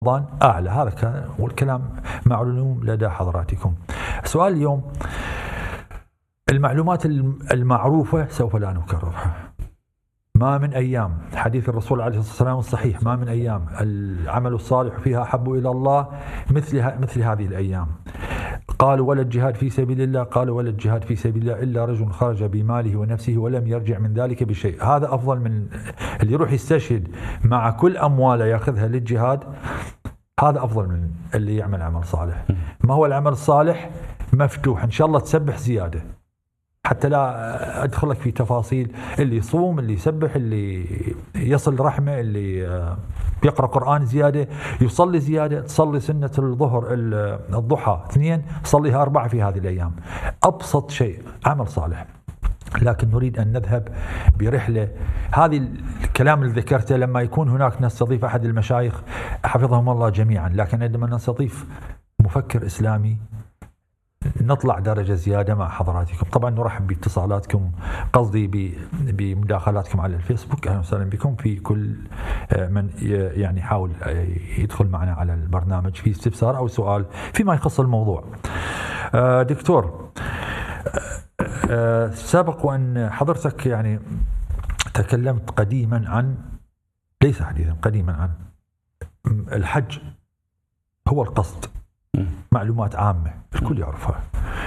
رمضان أعلى هذا كان والكلام معلوم لدى حضراتكم سؤال اليوم المعلومات المعروفة سوف لا نكررها ما من أيام حديث الرسول عليه الصلاة والسلام الصحيح ما من أيام العمل الصالح فيها أحب إلى الله مثل مثل هذه الأيام قالوا ولا الجهاد في سبيل الله قالوا ولا الجهاد في سبيل الله إلا رجل خرج بماله ونفسه ولم يرجع من ذلك بشيء هذا أفضل من اللي يروح يستشهد مع كل أمواله يأخذها للجهاد هذا أفضل من اللي يعمل عمل صالح ما هو العمل الصالح مفتوح إن شاء الله تسبح زيادة حتى لا ادخل لك في تفاصيل اللي يصوم اللي يسبح اللي يصل رحمه اللي آه، يقرا قران زياده يصلي زياده تصلي سنه الظهر الضحى اثنين صليها اربعه في هذه الايام ابسط شيء عمل صالح لكن نريد ان نذهب برحله هذه الكلام اللي ذكرته لما يكون هناك نستضيف احد المشايخ حفظهم الله جميعا لكن عندما نستضيف مفكر اسلامي نطلع درجة زيادة مع حضراتكم طبعا نرحب باتصالاتكم قصدي بمداخلاتكم على الفيسبوك أهلا وسهلا بكم في كل آه، من يعني يحاول آه، يدخل معنا على البرنامج في استفسار أو سؤال فيما يخص الموضوع آه، دكتور سبق وأن حضرتك يعني تكلمت قديما عن ليس حديثا قديما عن الحج هو القصد معلومات عامة الكل يعرفها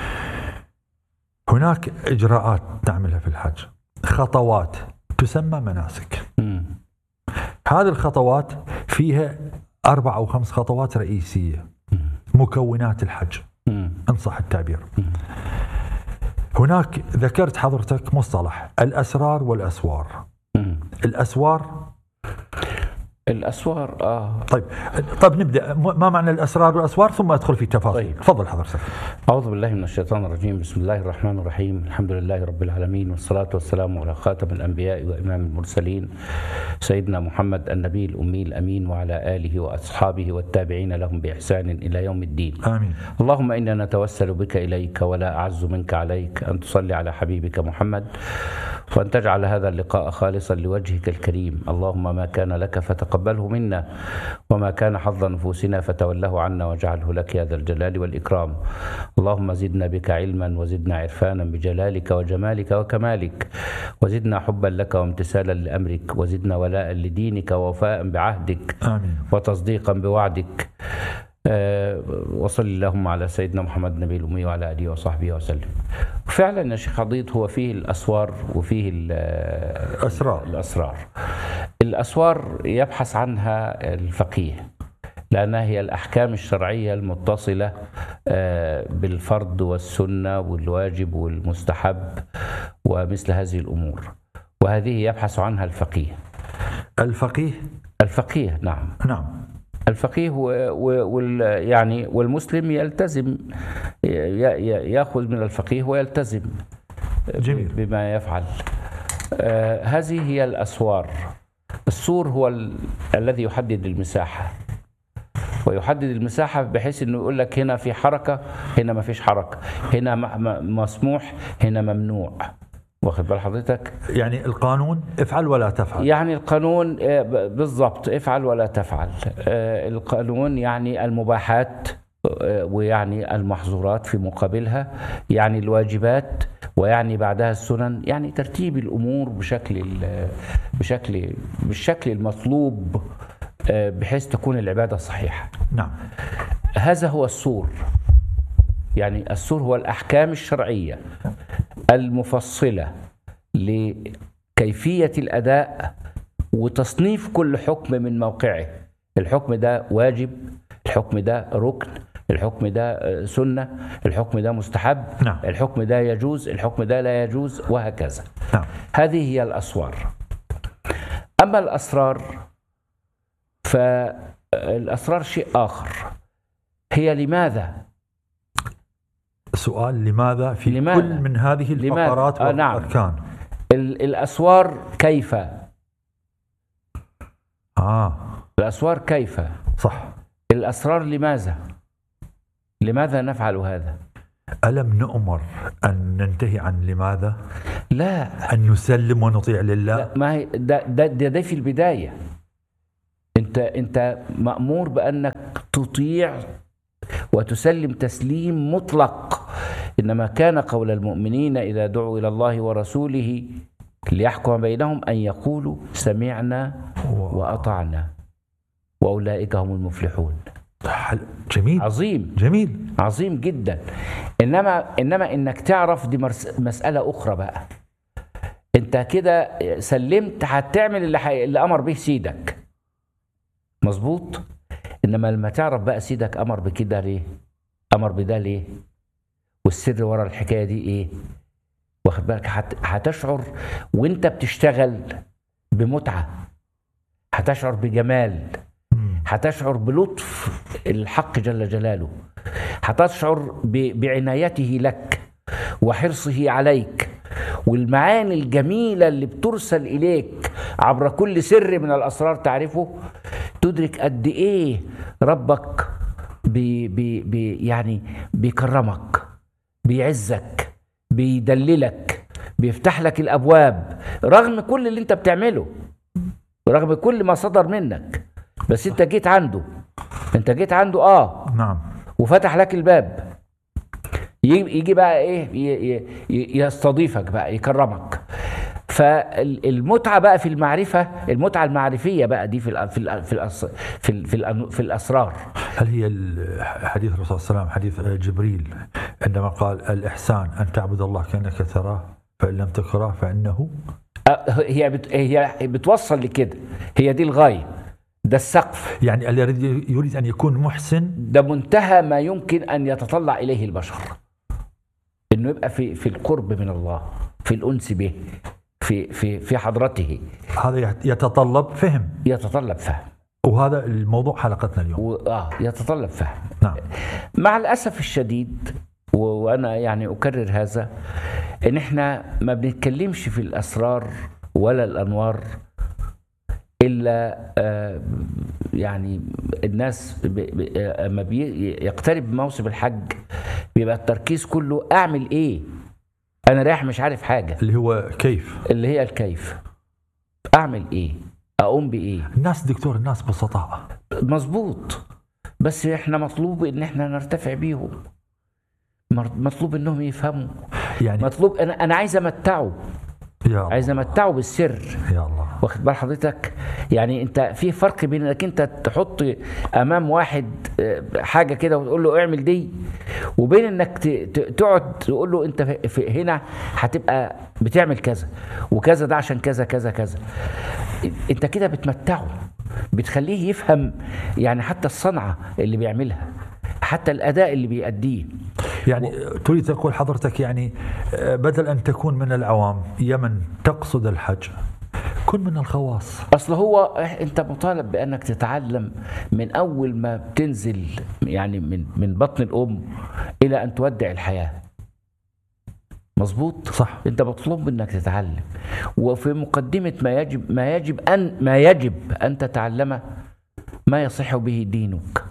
هناك إجراءات نعملها في الحج خطوات تسمى مناسك هذه الخطوات فيها أربع أو خمس خطوات رئيسية مكونات الحج إن صح التعبير هناك ذكرت حضرتك مصطلح الأسرار والأسوار الأسوار الاسوار اه طيب طيب نبدا ما معنى الاسرار والاسوار ثم ادخل في تفاصيل طيب. تفضل حضرتك اعوذ بالله من الشيطان الرجيم بسم الله الرحمن الرحيم الحمد لله رب العالمين والصلاه والسلام على خاتم الانبياء وامام المرسلين سيدنا محمد النبي الامي الامين وعلى اله واصحابه والتابعين لهم باحسان الى يوم الدين امين اللهم انا نتوسل بك اليك ولا اعز منك عليك ان تصلي على حبيبك محمد وأن تجعل هذا اللقاء خالصا لوجهك الكريم اللهم ما كان لك فتقبله منا وما كان حظ نفوسنا فتوله عنا واجعله لك يا ذا الجلال والإكرام اللهم زدنا بك علما وزدنا عرفانا بجلالك وجمالك وكمالك وزدنا حبا لك وامتثالا لأمرك وزدنا ولاء لدينك ووفاء بعهدك آمين. وتصديقا بوعدك أه وصل اللهم على سيدنا محمد النبي الأمي وعلى آله وصحبه وسلم فعلا يا شيخ عضيض هو فيه الأسوار وفيه الأسرار الأسرار الأسوار يبحث عنها الفقيه لأنها هي الأحكام الشرعية المتصلة آه، بالفرض والسنة والواجب والمستحب ومثل هذه الأمور وهذه يبحث عنها الفقيه الفقيه الفقيه نعم نعم الفقيه وال يعني والمسلم يلتزم ياخذ من الفقيه ويلتزم جميل. بما يفعل آه هذه هي الاسوار السور هو ال... الذي يحدد المساحه ويحدد المساحه بحيث انه يقول لك هنا في حركه هنا ما فيش حركه هنا مسموح هنا ممنوع واخد بال حضرتك يعني القانون افعل ولا تفعل يعني القانون آه، بالضبط افعل ولا تفعل آه، القانون يعني المباحات آه، ويعني المحظورات في مقابلها يعني الواجبات ويعني بعدها السنن يعني ترتيب الامور بشكل بشكل بالشكل المطلوب بحيث تكون العباده صحيحه نعم هذا هو السور يعني السور هو الاحكام الشرعيه المفصلة لكيفية الأداء وتصنيف كل حكم من موقعه الحكم ده واجب الحكم ده ركن الحكم ده سنة الحكم ده مستحب نعم. الحكم ده يجوز الحكم ده لا يجوز وهكذا نعم. هذه هي الأسوار أما الأسرار فالأسرار شيء آخر هي لماذا سؤال لماذا في لماذا؟ كل من هذه الفقرات آه نعم. والأركان الأسوار كيف آه الأسوار كيف صح الأسرار لماذا لماذا نفعل هذا ألم نؤمر أن ننتهي عن لماذا لا أن نسلم ونطيع لله لا ما هي ده, ده, ده, ده في البداية انت انت مامور بانك تطيع وتسلم تسليم مطلق انما كان قول المؤمنين اذا دعوا الى الله ورسوله ليحكم بينهم ان يقولوا سمعنا واطعنا واولئك هم المفلحون حل- جميل عظيم جميل عظيم جدا انما انما انك تعرف دي مرس- مساله اخرى بقى انت كده سلمت هتعمل اللي, حي... اللي امر به سيدك مظبوط انما لما تعرف بقى سيدك امر بكده ليه امر بده ليه والسر ورا الحكايه دي ايه واخد بالك هت... هتشعر وانت بتشتغل بمتعه هتشعر بجمال مم. هتشعر بلطف الحق جل جلاله هتشعر ب- بعنايته لك وحرصه عليك والمعاني الجميلة اللي بترسل إليك عبر كل سر من الأسرار تعرفه تدرك قد إيه ربك بي بي بي يعني بيكرمك بيعزك بيدللك بيفتح لك الأبواب رغم كل اللي أنت بتعمله رغم كل ما صدر منك بس انت جيت عنده انت جيت عنده اه نعم وفتح لك الباب يجي يجي بقى ايه ي- ي- ي- يستضيفك بقى يكرمك فالمتعه بقى في المعرفه المتعه المعرفيه بقى دي في ال في ال في الأس في ال في, الأن- في الاسرار هل هي ال- حديث الرسول صلى الله عليه وسلم حديث جبريل عندما قال الإحسان أن تعبد الله كأنك تراه فإن لم تكره فإنه آه، هي بت هي بتوصل لكده هي دي الغايه ده السقف يعني الذي يريد أن يكون محسن ده منتهى ما يمكن ان يتطلع اليه البشر انه يبقى في في القرب من الله في الانس به في في في حضرته هذا يت- يتطلب فهم يتطلب فهم وهذا الموضوع حلقتنا اليوم و... اه يتطلب فهم نعم مع الاسف الشديد و... وانا يعني اكرر هذا ان احنا ما بنتكلمش في الاسرار ولا الانوار الا آه يعني الناس ب... ب... آه، اما بي... يقترب موسم الحج بيبقى التركيز كله اعمل ايه انا رايح مش عارف حاجه اللي هو كيف اللي هي الكيف اعمل ايه اقوم بايه الناس دكتور الناس بسطاء مظبوط بس احنا مطلوب ان احنا نرتفع بيهم مر- مطلوب انهم يفهموا يعني مطلوب انا انا عايز امتعه يا الله عايز امتعه بالسر يا الله واخد بال حضرتك يعني انت في فرق بين انك انت تحط امام واحد آه، حاجه كده وتقول له اعمل دي وبين انك ت- ت- تقعد تقول له انت في- في هنا هتبقى بتعمل كذا وكذا ده عشان كذا كذا كذا انت كده بتمتعه بتخليه يفهم يعني حتى الصنعه اللي بيعملها حتى الاداء اللي بيأديه يعني تريد تقول حضرتك يعني آه، بدل أن تكون من العوام يمن تقصد الحج كن من الخواص اصل هو إح- انت مطالب بانك تتعلم من اول ما بتنزل يعني من من بطن الام الى ان تودع الحياه مظبوط صح انت مطلوب منك تتعلم وفي مقدمه ما يجب ما يجب ان ما يجب ان تتعلمه ما يصح به دينك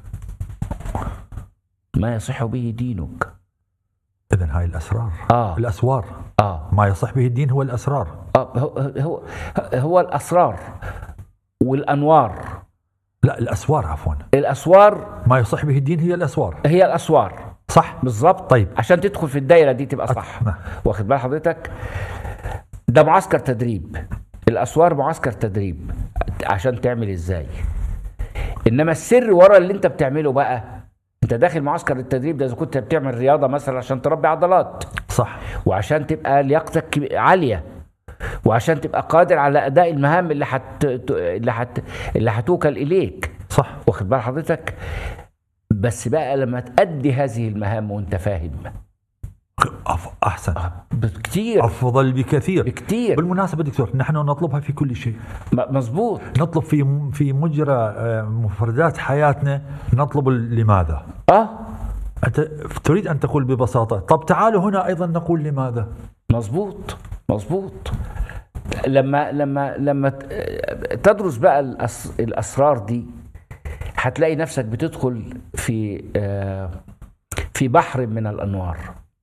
ما يصح به دينك إذا هاي الأسرار اه الأسوار اه ما يصح به الدين هو الأسرار آه، هو هو هو الاسرار والانوار لا الأسوار عفوا الاسوار ما يصح به الدين هي الأسوار هي الاسوار صح بالظبط طيب. عشان تدخل في الدايره دي تبقى صح نعم. واخد بال حضرتك ده معسكر تدريب الاسوار معسكر تدريب عشان تعمل ازاي انما السر ورا اللي انت بتعمله بقى انت داخل معسكر التدريب ده اذا كنت بتعمل رياضه مثلا عشان تربي عضلات صح وعشان تبقى لياقتك كب- عاليه وعشان تبقى قادر على اداء المهام اللي حت اللي حت اللي هتوكل اليك صح واخد بال حضرتك بس بقى لما تأدي هذه المهام وانت فاهم أف- أحسن بكتير أفضل بكثير بكتير بالمناسبة دكتور نحن نطلبها في كل شيء م- مظبوط نطلب في في مجرى آه، مفردات حياتنا نطلب لماذا اه أنت تريد أن تقول ببساطة طب تعالوا هنا أيضا نقول لماذا مظبوط مظبوط لما لما لما ت- تدرس بقى الأس- الاسرار دي هتلاقي نفسك بتدخل في آه، في بحر من الانوار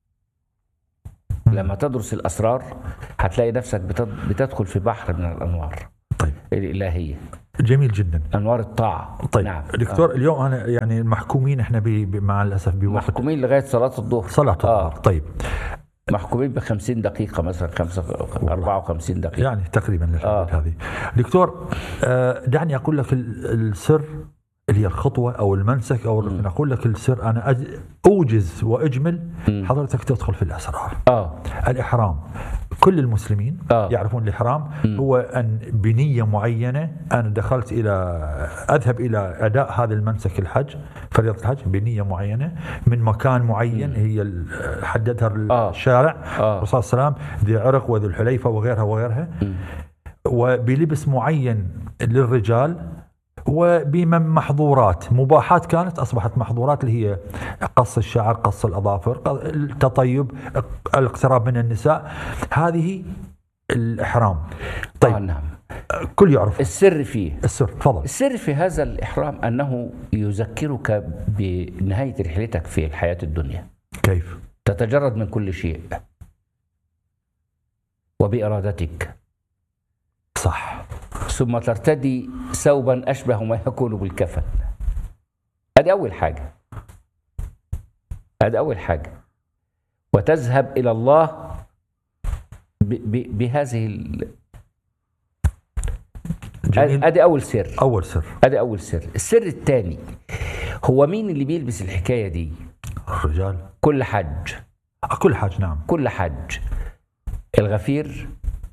لما تدرس الاسرار هتلاقي نفسك بتد- بتدخل في بحر من الانوار طيب الالهيه جميل جدا انوار الطاعه طيب نعم دكتور اليوم انا يعني المحكومين احنا بي بي- مع الاسف بوقت محكومين لغايه صلاه الظهر صلاه آه. الظهر طيب محكومين ب 50 دقيقه مثلا 5 54 دقيقه يعني تقريبا للحدود آه. هذه دكتور آه، دعني اقول لك ال- السر اللي هي الخطوه او المنسك او الركن اقول لك السر انا أج- اوجز واجمل حضرتك تدخل في الاسرار اه الاحرام كل المسلمين آه. يعرفون الاحرام هو ان بنيه معينه انا دخلت الى اذهب الى اداء هذا المنسك الحج فريضه الحج بنيه معينه من مكان معين هي ال- حددها آه. الشارع آه. الرسول صلى الله عليه وسلم ذي عرق وذو الحليفه وغيرها وغيرها وبلبس معين للرجال وبمحظورات مباحات كانت اصبحت محظورات اللي هي قص الشعر قص الاظافر التطيب الاقتراب من النساء هذه الاحرام آه طيب نعم كل يعرف السر فيه السر تفضل السر في هذا الإحرام أنه يذكرك بنهاية رحلتك في الحياة الدنيا كيف تتجرد من كل شيء وبإرادتك صح ثم ترتدي ثوبا أشبه ما يكون بالكفن هذه أول حاجة هذه أول حاجة وتذهب إلى الله ب- ب- بهذه ال... جميل هذه أول سر اول سر ادي اول سر السر الثاني هو مين اللي بيلبس الحكايه دي الرجال كل حج كل حاج نعم كل حج الغفير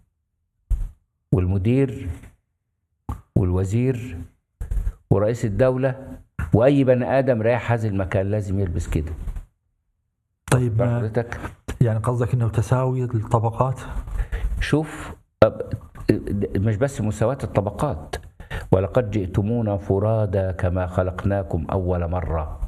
والمدير والوزير ورئيس الدولة وأي بني آدم رايح هذا المكان لازم يلبس كده طيب ما حضرتك يعني قصدك انه تساوي الطبقات شوف أب- مش بس مساواة الطبقات ولقد جئتمونا فرادا كما خلقناكم أول مرة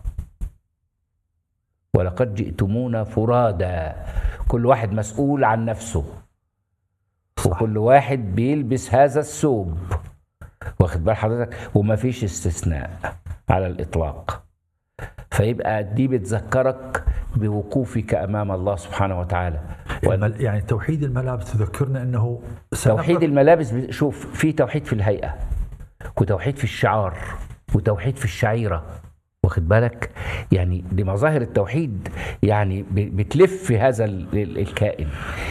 ولقد جئتمونا فرادا كل واحد مسؤول عن نفسه صح. وكل واحد بيلبس هذا الثوب واخد بال حضرتك وما فيش استثناء على الإطلاق فيبقى دي بتذكرك بوقوفك أمام الله سبحانه وتعالى المل... يعني توحيد الملابس تذكرنا انه توحيد الملابس ب- شوف في توحيد في الهيئة وتوحيد في الشعار وتوحيد في الشعيرة واخد بالك يعني دي مظاهر التوحيد يعني ب- بتلف في هذا ال- ال- الكائن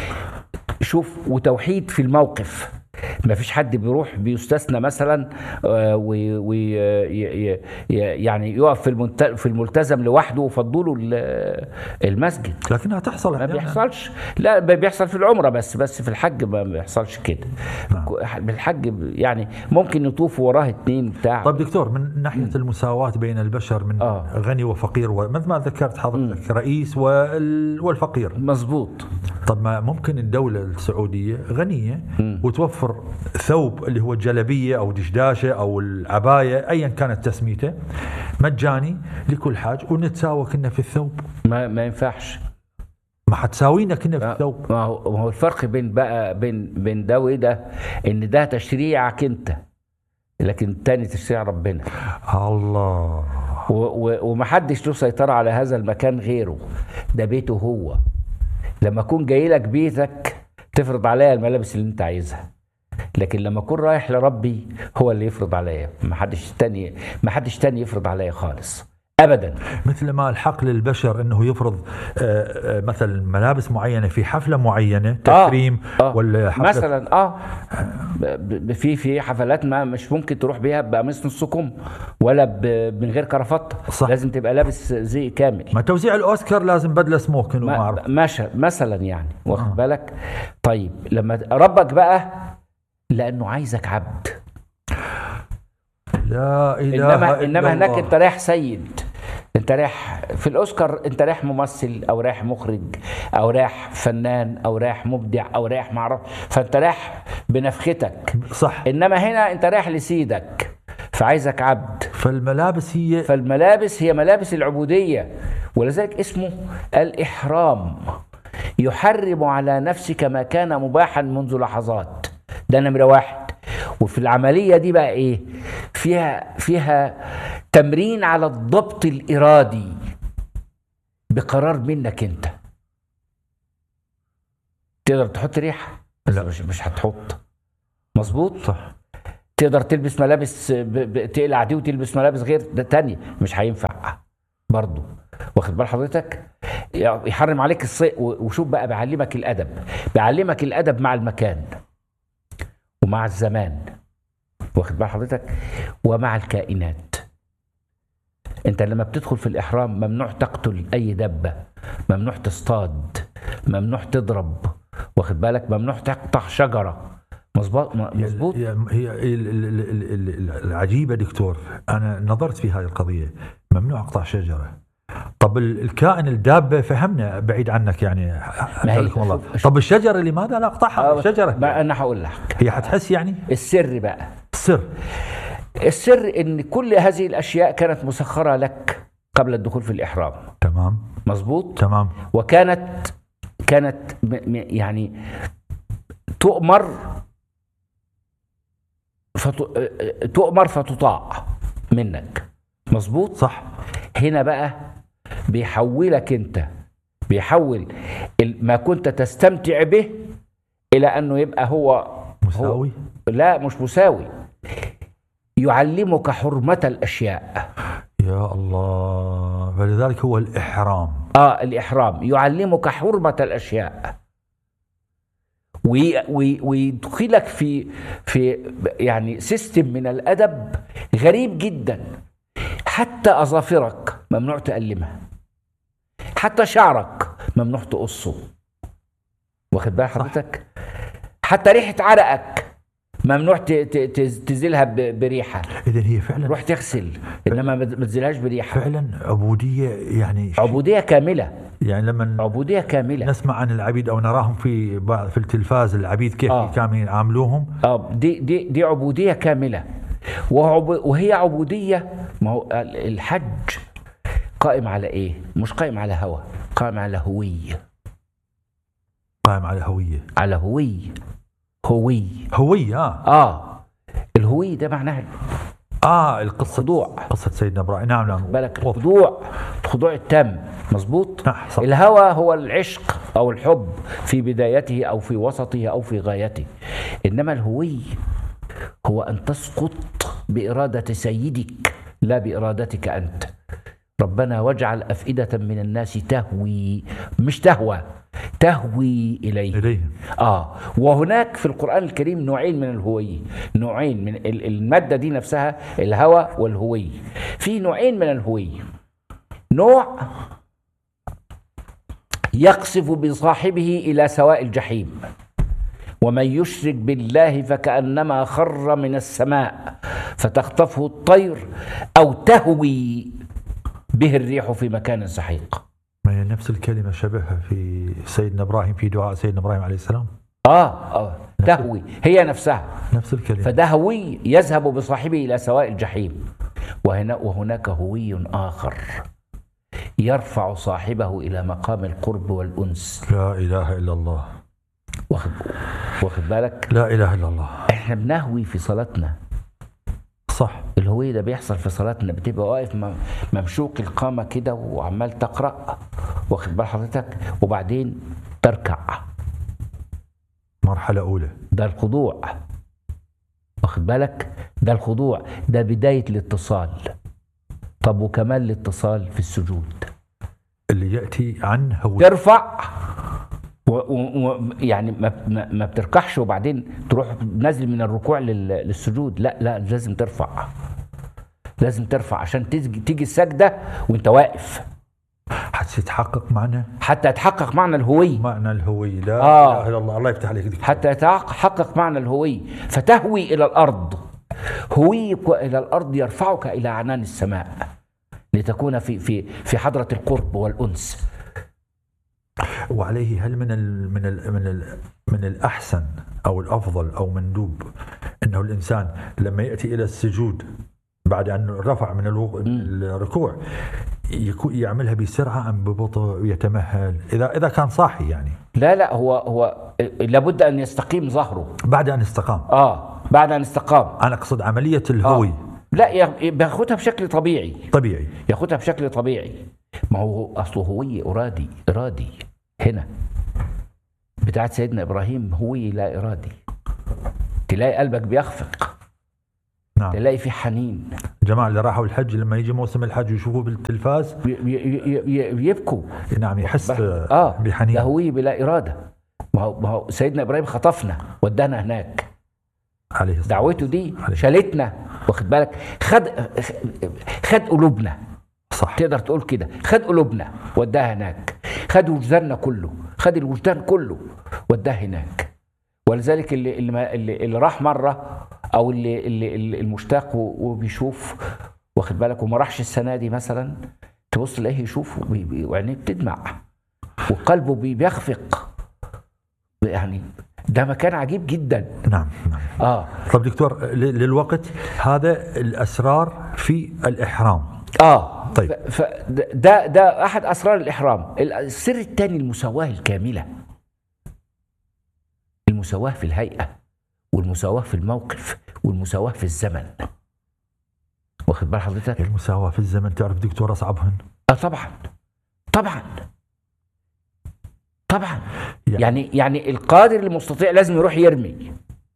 شوف وتوحيد في الموقف ما فيش حد بيروح بيستثنى مثلا آه، وي وي ي- ي- ي- يعني يقف في الملت- في الملتزم لوحده وفضوا له ال- المسجد لكنها تحصل ما أحياناً. بيحصلش لا ب- بيحصل في العمره بس بس في الحج ما بيحصلش كده نعم. بالحج ب- يعني ممكن يطوفوا وراه اتنين بتاع طيب دكتور من ناحيه المساواه بين البشر من آه. غني وفقير ومثل ما ذكرت حضرتك رئيس وال... والفقير مظبوط طب ما ممكن الدوله السعوديه غنيه وتوفر ثوب اللي هو الجلبيه او دشداشه او العبايه ايا كانت تسميته مجاني لكل حاج ونتساوى كنا في الثوب ما ما ينفعش ما حتساوينا كنا في الثوب ما هو ما هو الفرق بين بقى بين بين ده وده ان ده تشريعك انت لكن التاني تشريع ربنا الله و- و- ومحدش له سيطرة على هذا المكان غيره ده بيته هو لما اكون جاي لك بيتك تفرض عليا الملابس اللي انت عايزها لكن لما اكون رايح لربي هو اللي يفرض عليا محدش تاني محدش تاني يفرض عليا خالص ابدا مثل ما الحق للبشر انه يفرض آه، آه، مثلا ملابس معينه في حفله معينه تكريم آه. ولا حفله مثلا اه ب- ب- في في حفلات ما مش ممكن تروح بيها بقميص نص كم ولا ب- من غير كرافته صح. لازم تبقى لابس زي كامل ما توزيع الاوسكار لازم بدله سموكن وما ما اعرف ماشي مثلا يعني واخد بالك طيب لما ربك بقى لانه عايزك عبد لا اله انما الا انما هناك الله. انت رايح سيد انت رايح في الاوسكار انت رايح ممثل او رايح مخرج او رايح فنان او رايح مبدع او رايح معرف فانت رايح بنفختك صح انما هنا انت رايح لسيدك فعايزك عبد فالملابس هي فالملابس هي ملابس العبودية ولذلك اسمه الإحرام يحرم على نفسك ما كان مباحا منذ لحظات ده نمرة واحد وفي العملية دي بقى ايه فيها فيها تمرين على الضبط الإرادي بقرار منك انت تقدر تحط ريحة بس لا. مش مش هتحط مظبوط صح تقدر تلبس ملابس ب- ب- تقلع دي وتلبس ملابس غير ده تانية مش هينفع برضه واخد بال حضرتك يحرم عليك الصيد وشوف بقى بيعلمك الادب بيعلمك الادب مع المكان ومع الزمان واخد بال حضرتك ومع الكائنات انت لما بتدخل في الاحرام ممنوع تقتل اي دبه ممنوع تصطاد ممنوع تضرب واخد بالك ممنوع تقطع شجره مظبوط مظبوط هي هي ال- ال- ال- ال- ال- العجيبه دكتور انا نظرت في هذه القضيه ممنوع اقطع شجره طب ال- الكائن الدابه فهمنا بعيد عنك يعني ما هي- أجزاكم الله شوف- طب الشجره لماذا لا اقطعها آه، الشجره ما انا هقول لك هي حتحس يعني السر بقى سر السر ان كل هذه الاشياء كانت مسخره لك قبل الدخول في الاحرام تمام مظبوط تمام وكانت كانت م- م- يعني تؤمر فت... تؤمر فتطاع منك مظبوط صح هنا بقى بيحولك انت بيحول ال- ما كنت تستمتع به الى انه يبقى هو مساوي لا مش مساوي يعلمك حرمة الأشياء يا الله فلذلك هو الاحرام آه الإحرام يعلمك حرمة الأشياء وي- وي- ويدخلك في في يعني سيستم من الأدب غريب جدا حتى أظافرك ممنوع تألمها حتى شعرك ممنوع تقصه واخد بال حضرتك حتى ريحة عرقك ممنوع ت- ت- ت- تزيلها ب- بريحة اذا هي فعلا روح تغسل انما ما ما تزيلهاش بريحة فعلا عبوديه يعني ش- عبودية كاملة يعني لما عبودية كاملة نسمع عن العبيد او نراهم في بعض في التلفاز العبيد كيف آه. كانوا يعاملوهم اه دي دي دي عبوديه كامله وعب وهي عبوديه ما هو ال- الحج قائم على ايه؟ مش قائم على هوى قائم على هويه قائم على هويه على هويه هوي هويه اه اه الهويه ده معناها اه القصه خضوع. قصه سيدنا ابراهيم نعم نعم بالك وضح. الخضوع الخضوع التام مظبوط نعم، صح. الهوى هو العشق او الحب في بدايته او في وسطه او في غايته انما الهوي هو ان تسقط باراده سيدك لا بارادتك انت ربنا واجعل افئده من الناس تهوي مش تهوى تهوي اليه اليهم اه وهناك في القرآن الكريم نوعين من الهوية نوعين من ال- المادة دي نفسها الهوى والهوية في نوعين من الهوية نوع يقصف بصاحبه إلى سواء الجحيم ومن يشرك بالله فكأنما خر من السماء فتخطفه الطير أو تهوي به الريح في مكان سحيق ما هي نفس الكلمه شبهها في سيدنا ابراهيم في دعاء سيدنا ابراهيم عليه السلام آه, آه تهوي هي نفسها نفس الكلمه فده هوي يذهب بصاحبه الى سواء الجحيم وهنا وهناك هوي اخر يرفع صاحبه الى مقام القرب والانس لا اله الا الله واخد واخد بالك لا اله الا الله احنا بنهوي في صلاتنا صح الهوية ده بيحصل في صلاتنا بتبقى واقف م- ممشوق القامة كده وعمال تقرأ واخد بال حضرتك وبعدين تركع مرحله اولى ده الخضوع واخد بالك ده الخضوع ده بداية الاتصال طب وكمال الاتصال في السجود اللي ياتي عن هويه ترفع و و و يعني ما, ما, ما بتركعش وبعدين تروح نازل من الركوع لل- للسجود لا لا لازم ترفع لازم ترفع عشان تيجي تيجي السجدة وانت واقف حتى يتحقق معنا حتى يتحقق معنى الهوية معنى الهويه لا آه. اله الا الله الله يفتح عليك دكتور. حتى يتحقق معنى الهوية فتهوي إلى الأرض هويك إلى الأرض يرفعك إلى عنان السماء لتكون في في في حضرة القرب والأنس وعليه هل من ال من ال من ال من الاحسن او الافضل او مندوب انه الانسان لما ياتي الى السجود بعد ان رفع من الوق- الركوع يكون يعملها بسرعه ام ببطء يتمهل اذا اذا كان صاحي يعني لا لا هو هو لابد أن يستقيم ظهره بعد ان استقام آه بعد أن استقام انا اقصد عمليه الهوي لا يا- بياخدها بشكل طبيعي طبيعي ياخدها بشكل طبيعي ما هو أصله هوية إرادي إرادي هنا بتاعت سيدنا إبراهيم هوية لا إرادي تلاقي قلبك بيخفق نعم تلاقي في حنين الجماعه اللي راحوا الحج لما يجي موسم الحج ويشوفوه بالتلفاز بي- بي- بي- بيبكوا نعم يحس اه بحنين لهوي بلا اراده ما هو ما هو سيدنا ابراهيم خطفنا ودانا هناك عليه الصلاه دعوته دي عليه. شالتنا واخد بالك خد خد قلوبنا صح تقدر تقول كده خد قلوبنا وداها هناك خد وجداننا كله خد الوجدان كله وداه هناك ولذلك اللي اللي, ما اللي, اللي راح مره او اللي, اللي, اللي المشتاق و- وبيشوف واخد بالك وما راحش السنه دي مثلا تبص تلاقيه يشوف وبي- بي- وعينيه بتدمع وقلبه بي- بيخفق يعني ده مكان عجيب جدا نعم نعم اه طب دكتور ل- للوقت هذا الاسرار في الاحرام اه طيب. ف ده ده احد اسرار الاحرام السر الثاني المساواه الكامله المساواه في الهيئه والمساواه في الموقف والمساواه في الزمن واخد بال حضرتك المساواه في الزمن تعرف دكتور اصعبهن اه طبعا طبعا طبعا يعني- يعني يعني القادر المستطيع لازم يروح يرمي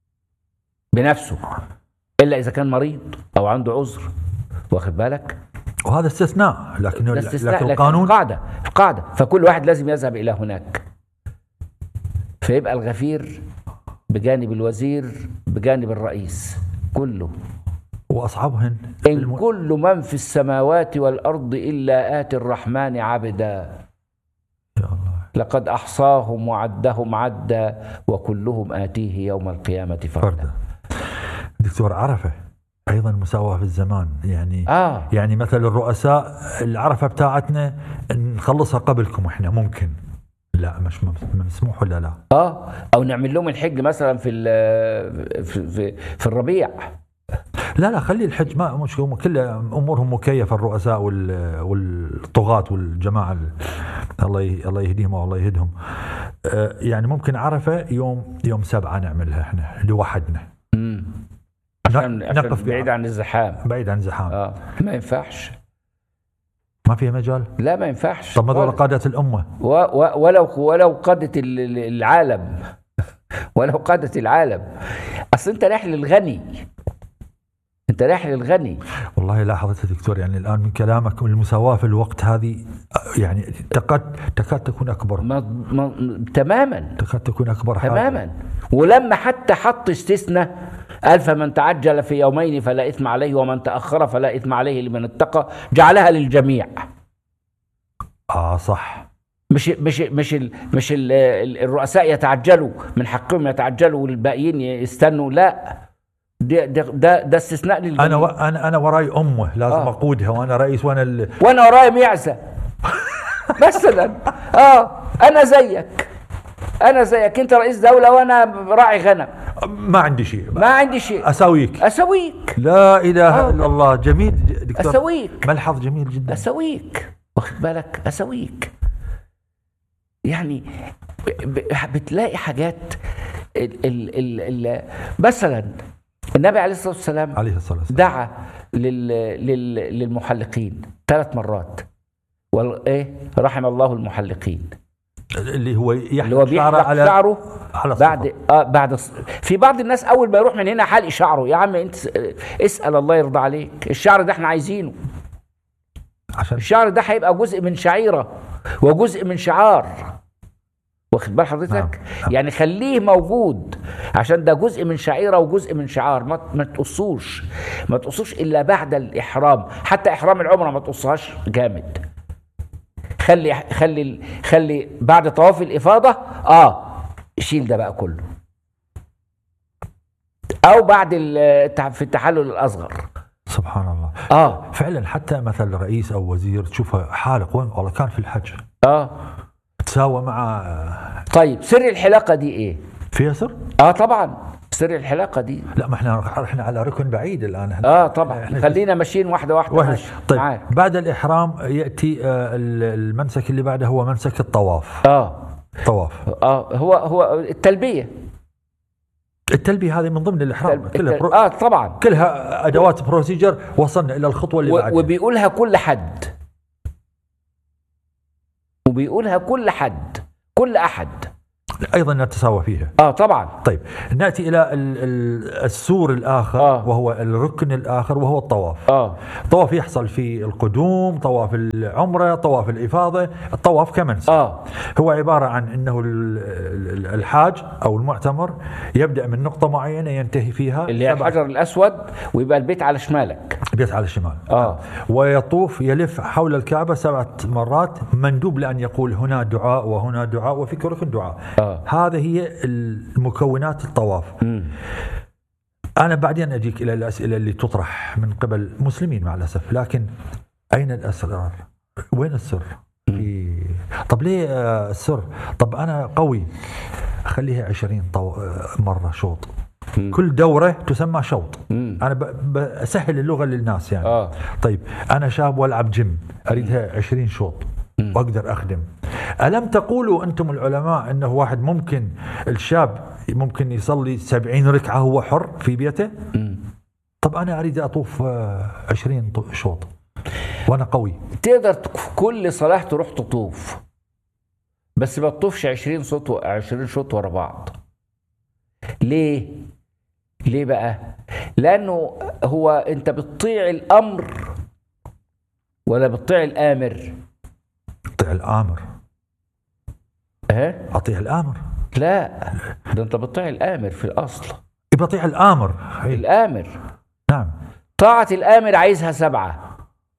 بنفسه الا اذا كان مريض او عنده عذر واخد بالك وهذا استثناء لكن ده استثناء لكن لكن القانون قاعدة قاعدة فكل واحد لازم يذهب إلى هناك فيبقى الغفير بجانب الوزير بجانب الرئيس كله واصعبهن إن الم- كل من في السماوات والأرض إلا آتي الرحمن عبدا يا الله لقد أحصاهم وعدهم عدا وكلهم آتيه يوم القيامة فردا فردا دكتور عرفه ايضا مساواه في الزمان يعني آه يعني مثلا الرؤساء العرفه بتاعتنا نخلصها قبلكم احنا ممكن لا مش مم- مسموح ولا لا آه أو نعمل لهم الحج مثلا في ال- في في, في الربيع لا لا خلي الحج ما مش هم كل امورهم مكيفه الرؤساء وال- والطغاة والجماعه ال- الله ي- الله يهديهم والله يهدهم آه، يعني ممكن عرفه يوم يوم سبعه نعملها احنا لوحدنا مم. عشان, ن- عشان نقف بعيد بع- عن الزحام بعيد عن زحام اه ما ينفعش ما فيها مجال لا ما ينفعش طب ما ذول ولا- قاده الامه و- و- ولو ولو قادت ال- ال- العالم ولو قادت العالم اصل انت رايح للغني انت رايح للغني والله لاحظت يا دكتور يعني الان من كلامك المساواه في الوقت هذه آه، يعني تكاد تكاد تكون اكبر ما ما تماما تكاد تكون اكبر حاجه تماما ولما حتى حط استثناء قال فمن تعجل في يومين فلا اثم عليه ومن تاخر فلا اثم عليه لمن اتقى جعلها للجميع اه صح مش مش مش ال مش ال الرؤساء يتعجلوا من حقهم يتعجلوا والباقيين يستنوا لا ده ده ده, ده استثناء للجميع انا و... انا انا وراي امه لازم آه. اقودها وانا رئيس وانا ال... وانا ورايا معزه مثلا اه انا زيك انا زيك انت رئيس دوله وانا راعي غنم ما عندي شيء ما عندي شيء اساويك اسويك لا اله آه. الا الله جميل دكتور اسويك ملحظ جميل جدا اسويك واخد بالك اسويك يعني ب- ب- بتلاقي حاجات ال ال ال ال مثلا النبي عليه الصلاه والسلام عليه الصلاه والسلام دعا لل لل للمحلقين ثلاث مرات وايه رحم الله المحلقين اللي هو اللي يحلق هو شعره بيحلق على شعره على الصفر. بعد اه بعد الص- في بعض الناس اول ما يروح من هنا حلق شعره يا عم انت س- اسال الله يرضى عليك الشعر ده احنا عايزينه عشان الشعر ده هيبقى جزء من شعيره وجزء من شعار واخد بال حضرتك نعم، نعم. يعني خليه موجود عشان ده جزء من شعيره وجزء من شعار ما ما تقصوش ما تقصوش الا بعد الاحرام حتى احرام العمره ما تقصهاش جامد خلي خلي خلي بعد طواف الافاضه اه شيل ده بقى كله او بعد التع- في التحلل الاصغر سبحان الله اه فعلا حتى مثلا رئيس او وزير تشوفه حالق وين والله كان في الحج اه تساوى مع طيب سر الحلاقه دي ايه فيها سر؟ اه طبعا سر الحلاقه دي لا ما احنا احنا على ركن بعيد الان احنا اه طبعا إحنا- خلينا ماشيين واحده واحده واحد ماشي طيب معاك. بعد الاحرام ياتي آه، ال- المنسك اللي بعده هو منسك الطواف اه طواف اه هو هو التلبيه التلبيه هذه من ضمن الاحرام التل- كلها برو... اه طبعا كلها ادوات بروسيجر وصلنا الى الخطوه اللي و- بعدها وبيقولها كل حد وبيقولها كل حد كل احد ايضا نتساوى فيها اه طبعا طيب ناتي الى ال- ال- السور الاخر آه. وهو الركن الاخر وهو الطواف اه طواف يحصل في القدوم طواف العمره طواف الافاضه الطواف كمنسك اه هو عباره عن انه ال- ال- الحاج او المعتمر يبدا من نقطه معينه ينتهي فيها اللي هي سبعة- الحجر الاسود ويبقى البيت على شمالك بيت على الشمال اه ويطوف يلف حول الكعبة سبعة مرات مندوب لأن يقول هنا دعاء وهنا دعاء وفي كل ركن دعاء آه. هذه هي المكونات الطواف مم. أنا بعدين أجيك إلى الأسئلة اللي تطرح من قبل مسلمين مع الأسف لكن أين الأسرار وين السر في طب ليه آه، السر طب أنا قوي خليها عشرين طو... آه، مرة شوط كل دورة تسمى شوط مم. أنا ب... بسهل اللغة للناس يعني اه طيب انا شاب والعب جيم اريدها 20 شوط واقدر اخدم الم تقولوا انتم العلماء انه واحد ممكن الشاب ممكن يصلي 70 ركعه هو حر في بيته مم. طب انا اريد اطوف آه، 20 ط- شوط وانا قوي تقدر ت- كل صلاة تروح تطوف بس ما تطوفش 20 صوت و 20 شوط ورا بعض ليه ليه بقى لانه هو انت بتطيع الامر ولا بتطيع الامر اطيع الامر ها اطيع الامر لا ده انت بتطيع الامر في الاصل بطيع الامر أي. الامر نعم طاعة الامر عايزها سبعة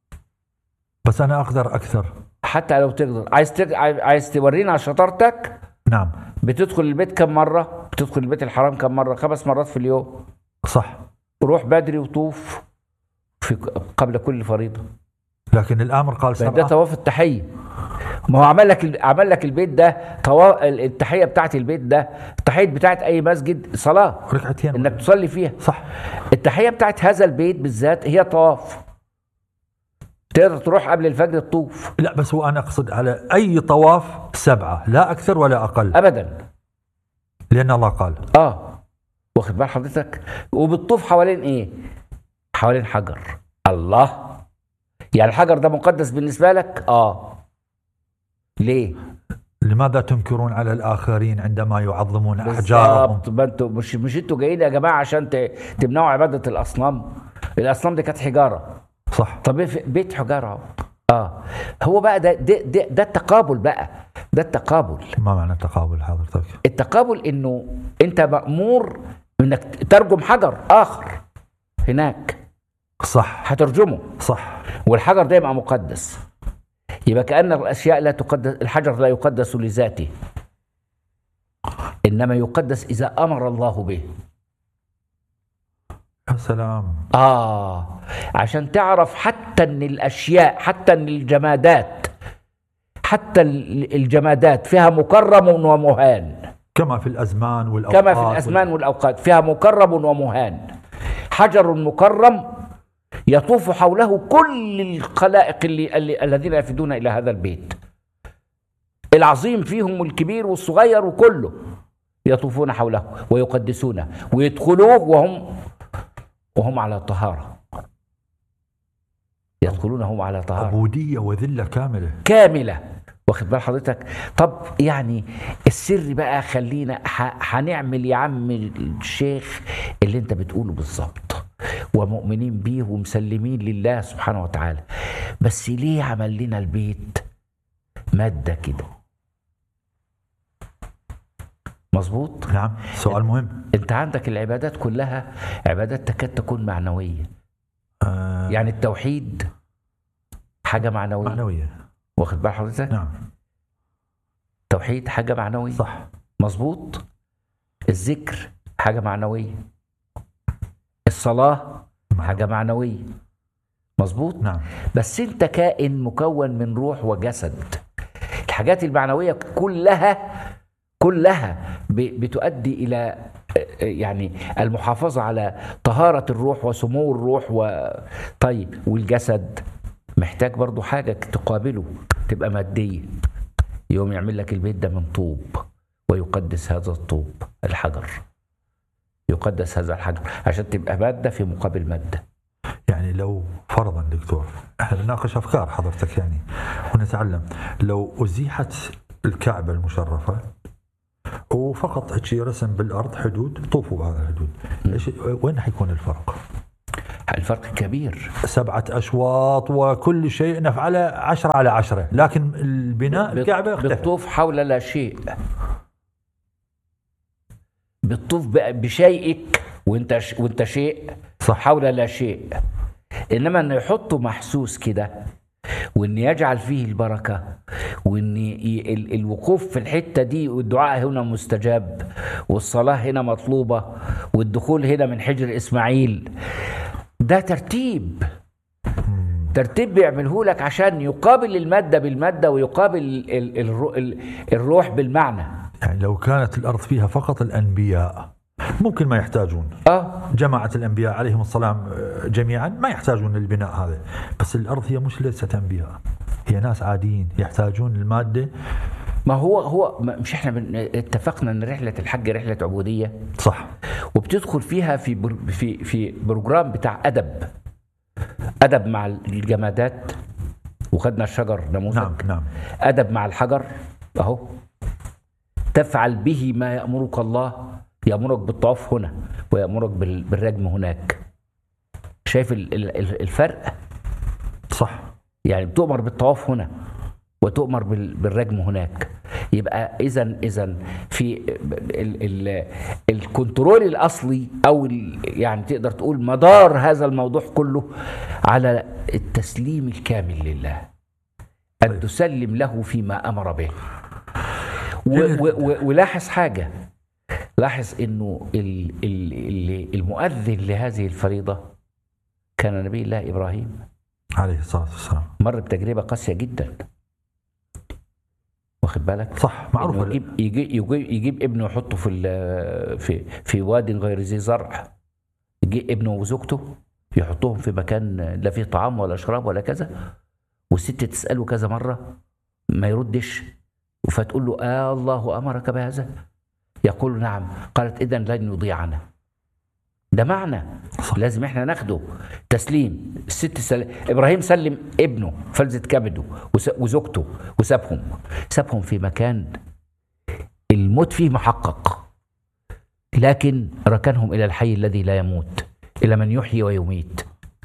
بس انا اقدر اكثر حتى لو تقدر عايز تق... عايز تورينا شطارتك نعم بتدخل البيت كم مرة بتدخل البيت الحرام كم مرة خمس مرات في اليوم صح روح بدري وطوف في قبل كل فريضة لكن الامر قال ده سبعه طواف التحية ما هو عمل لك عمل لك البيت ده طوا... التحية بتاعت البيت ده التحية بتاعت أي مسجد صلاة ركعتين إنك تصلي فيها صح التحية بتاعت هذا البيت بالذات هي طواف تقدر تروح قبل الفجر تطوف لا بس هو انا اقصد على اي طواف سبعه لا اكثر ولا اقل أبدا لان الله قال اه واخد بال حضرتك وبتطوف حوالين ايه حوالين حجر الله يعني الحجر ده مقدس بالنسبه لك اه ليه لماذا تنكرون على الاخرين عندما يعظمون احجارهم بالظبط ما انتوا مش مش انتوا جايين يا جماعه عشان ت- تمنعوا عباده الاصنام الاصنام دي كانت حجاره صح طب إيه في- بيت حجاره اهو اه هو بقى ده ده ده, ده التقابل بقى ده التقابل ما معنى التقابل حضرتك التقابل انه انت مامور انك ترجم حجر اخر هناك صح هترجمه صح والحجر ده يبقى مقدس يبقى كأن الأشياء لا تقدس الحجر لا يقدس لذاته إنما يقدس إذا أمر الله به يا سلام آه عشان تعرف حتى أن الأشياء حتى أن الجمادات حتى ال- الجمادات فيها مكرم ومهان كما في الازمان والاوقات كما في الأزمان والأوقات فيها مكرم ومهان حجر مكرم يطوف حوله كل الخلائق اللي, اللي الذين يفدون إلى هذا البيت العظيم فيهم والكبير والصغير وكله يطوفون حوله ويقدسونه ويدخلوه وهم وهم على طهارة يدخلون هم على طهارة عبوديه وذله كامله كاملة واخد بال حضرتك طب يعني السر بقى خلينا ح- هنعمل يا عم الشيخ اللي انت بتقوله بالظبط ومؤمنين بيه ومسلمين لله سبحانه وتعالى بس ليه عمل لنا البيت مادة كده مظبوط نعم سؤال مهم انت عندك العبادات كلها عبادات تكاد تكون معنوية آه يعني التوحيد حاجة معنوية معنويه واخد بال حضرتك نعم التوحيد حاجة معنوية صح مظبوط الذكر حاجة معنوية الصلاة حاجة معنوية مظبوط نعم بس انت كائن مكون من روح وجسد الحاجات المعنوية كلها كلها ب- بتؤدي إلى آه، آه، يعني المحافظة على طهارة الروح وسمو الروح و طيب والجسد محتاج برضو حاجة تقابله تبقى مادية يوم يعمل لك البيت ده من طوب ويقدس هذا الطوب الحجر يقدس هذا الحجر عشان تبقى مادة في مقابل مادة يعني لو فرضا دكتور احنا بنناقش افكار حضرتك يعني ونتعلم لو ازيحت الكعبه المشرفه وفقط شي رسم بالارض حدود طوفوا بهذا الحدود ايش وين حيكون الفرق؟ الفرق كبير سبعة أشواط وكل شيء نفعله عشرة على عشرة لكن البناء الكعبة اختلف بتطوف حول لا شيء بتطوف ب- بشيئك وانت ش... وانت شيء صح. حول لا شيء انما انه يحطه محسوس كده وان يجعل فيه البركه وان ي... ال... الوقوف في الحته دي والدعاء هنا مستجاب والصلاه هنا مطلوبه والدخول هنا من حجر اسماعيل ده ترتيب ترتيب بيعمله لك عشان يقابل الماده بالماده ويقابل ال... ال... ال... الروح بالمعنى يعني لو كانت الأرض فيها فقط الأنبياء ممكن ما يحتاجون اه جماعة الأنبياء عليهم السلام آه، جميعا ما يحتاجون للبناء هذا بس الأرض هي مش ليست أنبياء هي ناس عاديين يحتاجون المادة ما هو هو ما- مش احنا بن- اتفقنا ان رحله الحج رحله عبوديه صح وبتدخل فيها في بر في في بروجرام بتاع ادب ادب مع الجمادات وخدنا الشجر نموذج نعم نعم ادب مع الحجر اهو تفعل به ما يامرك الله يامرك بالطواف هنا ويامرك بال- بالرجم هناك شايف ال- ال- ال- الفرق صح يعني بتؤمر بالطواف هنا وتؤمر بال- بالرجم هناك يبقى اذا اذا في ال ال الكنترول الاصلي او ال يعني تقدر تقول مدار هذا الموضوع كله على التسليم الكامل لله ان طيب. تسلم له فيما امر به و- و- و- ولاحظ حاجه لاحظ انه ال ال ال المؤذن لهذه الفريضه كان نبي الله ابراهيم عليه الصلاة والسلام مر بتجربه قاسيه جدا واخد بالك صح معروف إنه يجيب يجيب, يجيب, يجيب ابنه يحطه في ال- في في واد غير ذي زرع يجيب ابنه وزوجته يحطوهم في مكان لا فيه طعام ولا شراب ولا كذا والست تساله كذا مره ما يردش فتقول له آه الله امرك بهذا يقول نعم قالت اذا لن يضيعنا ده معنى صح. لازم احنا ناخده تسليم الست سل... ابراهيم سلم ابنه فلذة كبده وس... وزوجته وسابهم سابهم في مكان الموت فيه محقق لكن ركنهم الى الحي الذي لا يموت الى من يحيي ويميت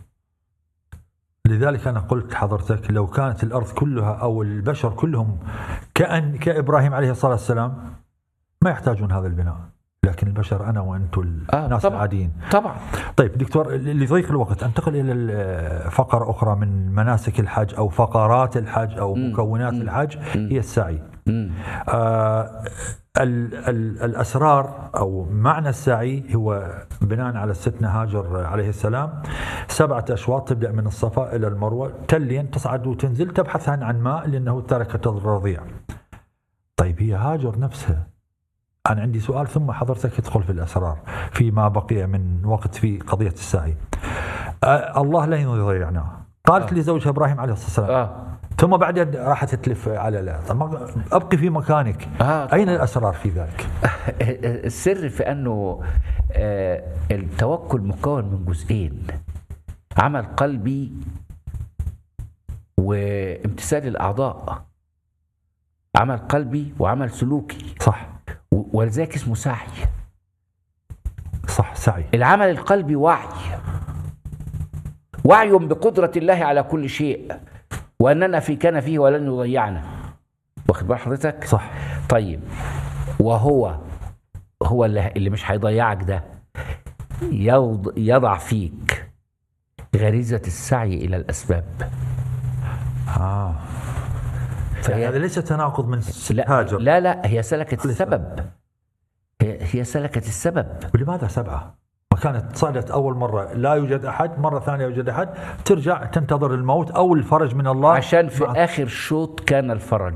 لذلك أنا قلت حضرتك لو كانت الأرض كلها أو البشر كلهم كأن كإبراهيم عليه الصلاة والسلام ما يحتاجون هذا البناء لكن البشر أنا وأنتم آه، الناس طبعاً. العاديين طبعا طيب دكتور لضيق الوقت انتقل الى ال- فقره اخرى من مناسك الحج او فقرات الحج او مم. مكونات مم. الحج مم. هي السعي. مم. آه ال ال الاسرار او معنى السعي هو بناء على ستنا هاجر عليه السلام سبعه اشواط تبدا من الصفا الى المروه تلين تصعد وتنزل تبحث عن عن ماء لانه تركت الرضيع. طيب هي هاجر نفسها أنا عندي سؤال ثم حضرتك تدخل في الأسرار فيما بقي من وقت في قضية السعي آه الله لا يضيعنا قالت آه. لزوجها إبراهيم عليه الصلاة والسلام اه ثم بعدين راحت تلف على لا طب ما- أبقي في مكانك آه. أين الأسرار في ذلك السر في انه آه، التوكل مكون من جزئين عمل قلبي وامتثال الاعضاء عمل قلبي وعمل سلوكي صح و- ولذلك اسمه سعي صح سعي العمل القلبي وعي وعي بقدرة الله على كل شيء وأننا في كان فيه ولن يضيعنا واخد بال حضرتك؟ صح طيب وهو هو اللي, اللي مش هيضيعك ده يوض يضع فيك غريزة السعي إلى الأسباب آه يعني هذا فهي ليس تناقض من لا, هاجر لا لا هي سلكت عليه السلام. السبب هي, هي سلكت السبب ولماذا سبعة؟ ما كانت صعدت أول مرة لا يوجد أحد مرة ثانية يوجد أحد ترجع تنتظر الموت أو الفرج من الله عشان في مع- اخر شوط كان الفرج